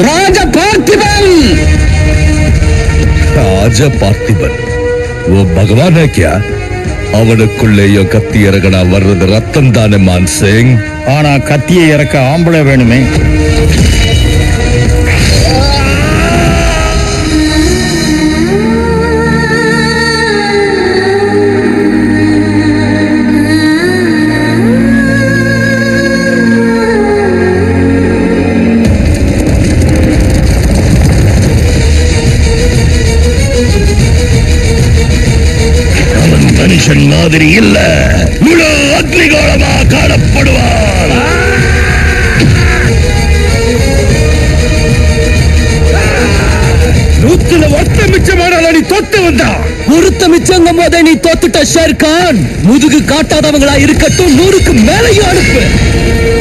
ராஜ பார்த்திபன் ராஜ பார்த்திபன் ஓ பகவான் है क्या அவனுக்குள்ளேயும் கத்தி இறகனா வர்றது ரத்தம் தானே மான் சிங் ஆனா கத்தியை இறக்க ஆம்பளை வேணுமே அவன் மனுஷன் மாதிரி இல்ல முழு அக்னிகோளமா காணப்படுவான் நூத்துல ஒத்த மிச்சமான நீ தொத்து வந்தா ஒருத்த மிச்சங்கும் போதே நீ தோத்துட்ட ஷேர்கான் முதுகு காட்டாதவங்களா இருக்கட்டும் நூறுக்கு மேலையும் அனுப்பு